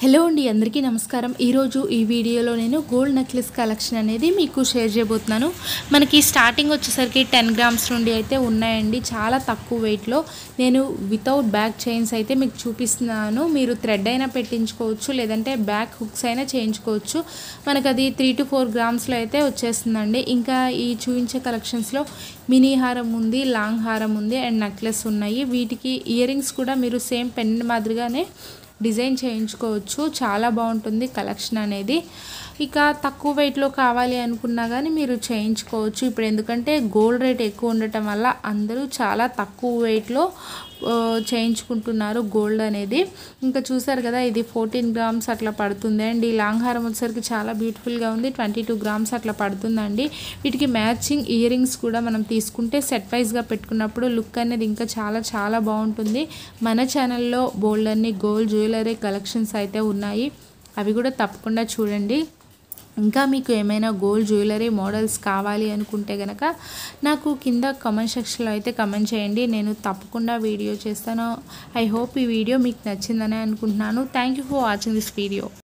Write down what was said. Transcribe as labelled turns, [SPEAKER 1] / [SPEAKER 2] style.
[SPEAKER 1] hello అండి అందరికీ నమస్కారం ఈరోజు ఈ వీడియోలో నేను గోల్డ్ నెక్లెస్ కలెక్షన్ అనేది మీకు షేర్ చేయబోతున్నాను మనకి స్టార్టింగ్ వచ్చేసరికి టెన్ గ్రామ్స్ నుండి అయితే ఉన్నాయండి చాలా తక్కువ వెయిట్లో నేను వితౌట్ బ్యాక్ చైన్స్ అయితే మీకు చూపిస్తున్నాను మీరు థ్రెడ్ అయినా పెట్టించుకోవచ్చు లేదంటే బ్యాక్ హుక్స్ అయినా చేయించుకోవచ్చు మనకు అది త్రీ టు ఫోర్ గ్రామ్స్లో అయితే వచ్చేస్తుందండి ఇంకా ఈ చూపించే కలెక్షన్స్లో మినీ హారం ఉంది లాంగ్ హారం ఉంది అండ్ నెక్లెస్ ఉన్నాయి వీటికి ఇయర్ రింగ్స్ కూడా మీరు సేమ్ పెన్ మాదిరిగానే డిజైన్ చేయించుకోవచ్చు చాలా బాగుంటుంది కలెక్షన్ అనేది ఇక తక్కువ వెయిట్లో కావాలి అనుకున్నా కానీ మీరు చేయించుకోవచ్చు ఇప్పుడు ఎందుకంటే గోల్డ్ రేట్ ఎక్కువ ఉండటం వల్ల అందరూ చాలా తక్కువ వెయిట్లో ఆ, చేయించుకుంటున్నారు గోల్డ్ అనేది ఇంకా చూసారు కదా ఇది ఫోర్టీన్ గ్రామ్స్ అట్లా పడుతుంది అండ్ ఈ లాంగ్ హారం వచ్చేసరికి చాలా బ్యూటిఫుల్గా ఉంది ట్వంటీ టూ గ్రామ్స్ అట్లా పడుతుందండి వీటికి మ్యాచింగ్ ఇయర్ రింగ్స్ కూడా మనం తీసుకుంటే సెట్ వైజ్గా పెట్టుకున్నప్పుడు లుక్ అనేది ఇంకా చాలా చాలా బాగుంటుంది మన ఛానల్లో బోల్డ్ అన్ని గోల్డ్ జ్యువెలరీ కలెక్షన్స్ అయితే ఉన్నాయి అవి కూడా తప్పకుండా చూడండి ఇంకా మీకు ఏమైనా గోల్డ్ జ్యువెలరీ మోడల్స్ కావాలి అనుకుంటే కనుక నాకు కింద కమెంట్ సెక్షన్లో అయితే కమెంట్ చేయండి నేను తప్పకుండా వీడియో చేస్తాను ఐ హోప్ ఈ వీడియో మీకు నచ్చిందని అనుకుంటున్నాను thank you for watching this video